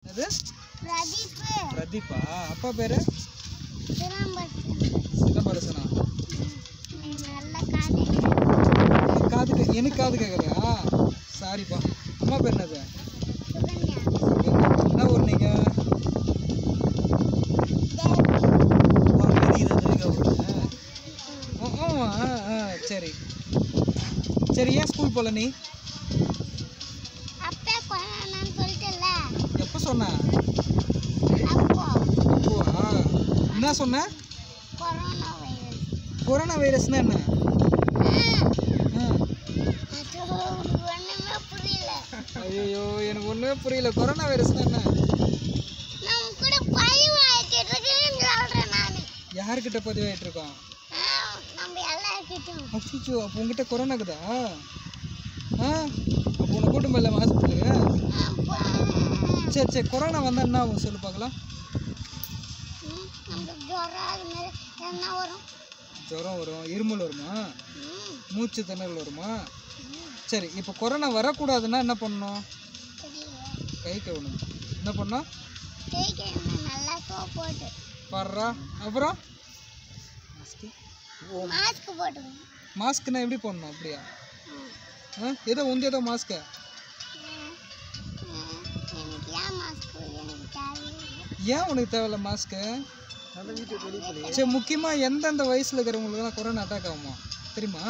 அது பிரதீப் பிரதீப்பா அப்பா பேரு சிலம்பரசன் சிலம்பரசனா நல்ல காது காது கே- எனக்கு காது கேட்கலையா சாரிப்பா அம்மா பேர் என்னது சுகன்யா என்ன ஊர் நீங்க ஆ, ஆமா, ஆ, ஆ, சரி சரி ஏன் ஸ்கூல் போகல நீ அப்பே கொரோனான்னு சொல்லிட்டுல எப்போ சொன்ன அப்போ அப்போவா என்ன சொன்ன கொரோனா வைரஸ் கொரோனா வைரஸ்னா என்ன ஆ. அது உனக்கு ஒண்ணுமே புரியல ஐயோ எனக்கு ஒன்றுமே புரியல கொரோனா வைரஸ்னா என்ன நம்ம கூட பழி வாங்கிட்டு இருக்கேன்னு சொல்றேன் நானு யாருக்கிட்ட பதிவாயிட்டு இருக்கோம் ஆ, நம்ம எல்லாருக்கிட்டும் அச்சிச்சோ அப்போ உங்ககிட்ட கொரோனா இருக்குதா ஆ அப்போ உன்னை கூட்டு போயிடலாம் ஹாஸ்பிட்டலுக்கு அப்போ சரி சரி கொரோனா வந்தால் என்ன ஆகும் சொல்லு பார்க்கலாம் ம், நம்மளுக்கு ஜுரம் அது மாதிரி என்ன வரும் ஜுரம் வரும் இருமல் வருமா ம், மூச்சு திணறல் வருமா ம், சரி இப்போ கொரோனா வரக்கூடாதுன்னா என்ன பண்ணணும் தெரியல கை கழுவணும் என்ன பண்ணோம் தேய்க்க நல்லா சோப் போட்டு வர்றா அப்புறம் மாஸ்க் போட்டுக்கணும் மாஸ்க்னா எப்படி போடணும் அப்படியா ம். ஆ ஏதோ உந்து ஏதோ மாஸ்க்கு ம், ம், எனக்கு ஏன் மாஸ்க் எனக்கு தேவையில்லை ஏன் உனக்கு தேவையில்ல மாஸ்க்கு சரி முக்கியமாக எந்தெந்த வயசில் இருக்கிறவங்களுக்குலாம் கொரோனா அட்டாக் ஆகுமா தெரியுமா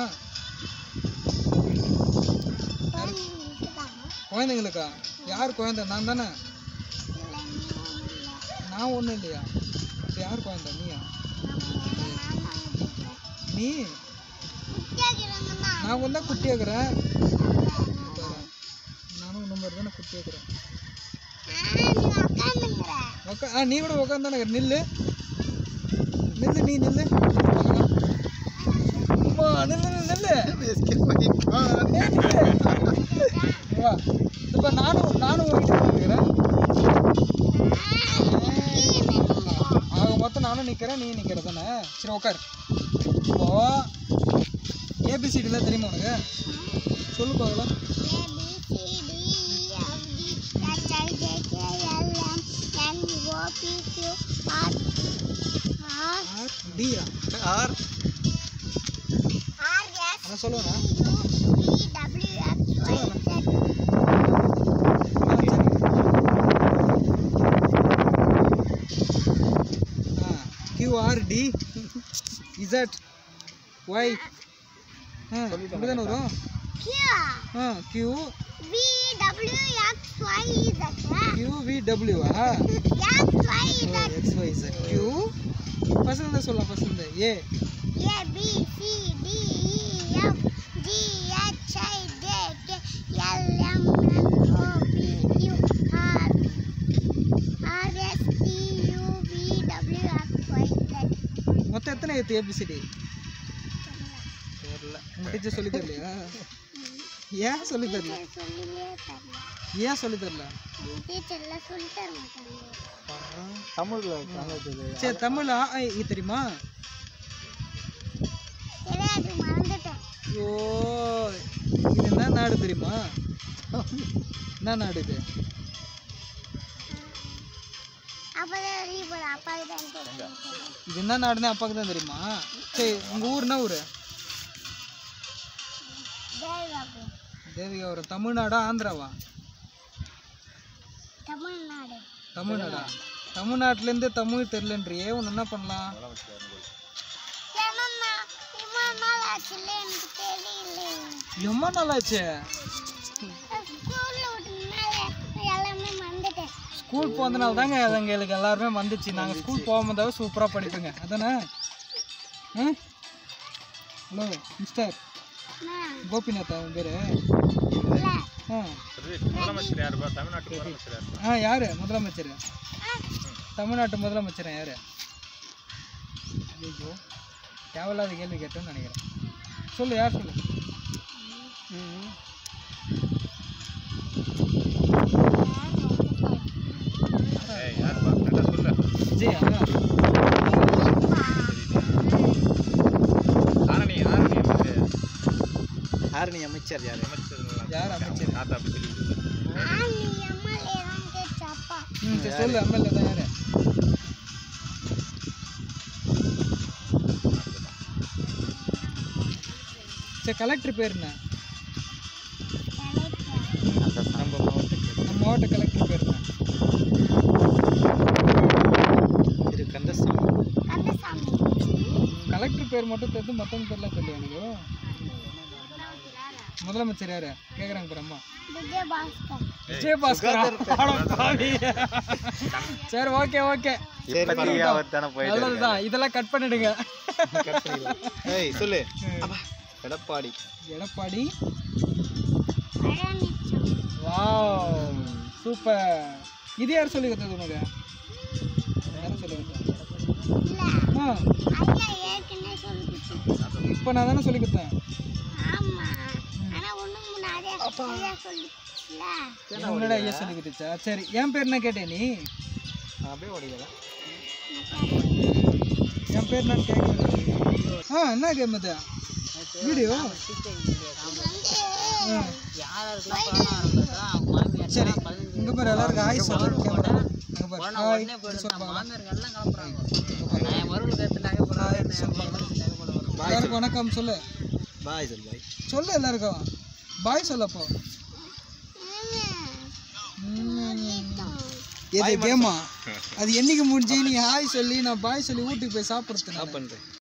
குழந்தைங்களுக்கு தான் குழந்தைங்களுக்கா யார் குழந்தை நான் தானே இல்லை நீ ஒன்றும் இல்லை நான் ஒன்றும் இல்லையா அப்ப யார் குழந்தை நீயா நீ நான் வந்தால் குட்டியாக்குறேன் நானும் இந்த மாதிரி தானே குட்டியாக்குறேன் உக்கா ஆ நீ கூட உட்காந்தானே நில்லு நில்லு நீ நில்லு அம்மா நில்லு நில்லு, நில்லு ஏய், நில்லு. வா இப்போ நானும் நானும் உங்ககிட்ட நிற்கிறேன் ஆக மொத்தம் நானும் நிற்கிறேன் நீ நிற்கிற தானே சரி உட்கார் இப்போ ஏபிசிடிலாம் தெரியுமா உனக்கு சொல்லு பார்க்கலாம் ஆர் டியா ஆர் அதான் சொல்லுவேண்ணா கியூஆர்டி இசட் ஒய் ஆ அப்படி தானே வரும் ஆ கியூ கியூ வி டபிள்யூவா எக்ஸ் ஒய் இசட் கியூ பசங்க தான் சொல்லலாம் பசங்க ஏ A B C D E F G H I J K L M N O P Q R R S T U V W X Y Z மொத்தம் எத்தனை எழுத்து ABCD தெரியல உங்க teacher சொல்லி தரலையா ஏன் சொல்லி தரல சொல்லிலே தரல ஏன் சொல்லி தரல டீச்சர்ல சொல்லி தர மாட்டாங்க தமிழ்ல சரி தமிழ் ஆ ஆ, இ தெரியுமா தெரியாது மறந்துட்டேன் ஓ இது என்ன நாடு தெரியுமா என்ன நாடு இது அப்பதான் வெளியே போல அப்பாவுக்கு தான் தெரியும் இது என்ன நாடுன்னு அப்பாவுக்கு தான் தெரியுமா சரி உங்க ஊர் என்ன ஊர் தேவாபு தேவிகாபுரம் தமிழ்நாடா ஆந்திராவா தமிழ்நாடு தமிழ்நாடா தமிழ்நாட்டிலேருந்து தமிழ் தெரிலன்றியே ஒன்று என்ன பண்ணலாம் ஏன்னா இவ்வளோ நாள் ஆச்சுல்ல எனக்கு தெரியல எம்மா நல்லாச்சு ஸ்கூல்ல விட்டனால எல்லாமே மறந்துட்டேன் ஸ்கூல் போனதுனால தாங்க எங்களுக்கு எல்லாருமே வந்துச்சு நாங்கள் ஸ்கூல் போகும்போதாவது சூப்பராக படிப்போங்க அதானே ஆ ஹலோ மிஸ்டர் நான் கோபிநாத் அவன் பேர் இல்ல ஆ ஆ யார் முதலமைச்சர் தமிழ்நாட்டு முதலமைச்சர் யார் ஐயோ தேவையில்லாத கேள்வி கேட்டேன்னு நினைக்கிறேன் சொல்லு யார் சொல்லு ம் விஜயா ஆரணி அமைச்சர் யார் யார் அமைச்சர் ஆ நீ எம்எல்ஏ தான் கேட்டப்பா ம் சரி சொல்லு எம்எல்ஏ தான் யாரு சரி கலெக்டர் பேர் என்ன நம்ம மாவட்டத்தில் நம்ம மாவட்ட கலெக்டர் பேர் என்ன திரு கந்தசாமி கந்தசாமி கலெக்டர் பேர் மட்டும் தெரிஞ்சு மற்றவங்க பேர்லாம் தெரியும் எனக்கு முதலமைச்சர் யாரு கேட்குறாங்க பாரு அம்மா விஜயபாஸ்கர் விஜயபாஸ்கர் அட பாவி. சரி ஓகே ஓகே சரி அவர் தானே நல்லதுதான் இதெல்லாம் கட் பண்ணிடுங்க ஏய் சொல்லு எடப்பாடி எடப்பாடி பழனிசாமி வாவ் சூப்பர் இது யார் சொல்லி கொடுத்தது உனக்கு யார் சொல்லி கொடுத்தா இல்ல ஆ ஐயா ஏற்கனவே சொல்லிச்சு இப்போ நான் தானே சொல்லி கொடுத்தேன் ஆமா ஆனா ஒண்ணுக்கு முன்னாடியே ஐயா சொல்லிச்சுல உன்னோட ஐயா சொல்லி கொடுத்துச்சா சரி என் பேர் என்ன கேட்டேன் நீ அப்படியே ஓடிக்கலாம் என் பேர் நான் கேட்க ஆ என்ன கேம் இது வீடியோ சரி இங்க பாரு எல்லாருக்கும் ஹாய் சொல்லு கேமரா இங்க பாரு ஹாய் எல்லாருக்கும் வணக்கம் சொல்லு பாய் சொல் பாய் சொல்லு எல்லாருக்கும் பாய் சொல்லப்போ எது கேமா அது என்னைக்கு முடிஞ்சு நீ ஹாய் சொல்லி நான் பாய் சொல்லி வீட்டுக்கு போய் சாப்பிடுறேன் பண்ணுறேன்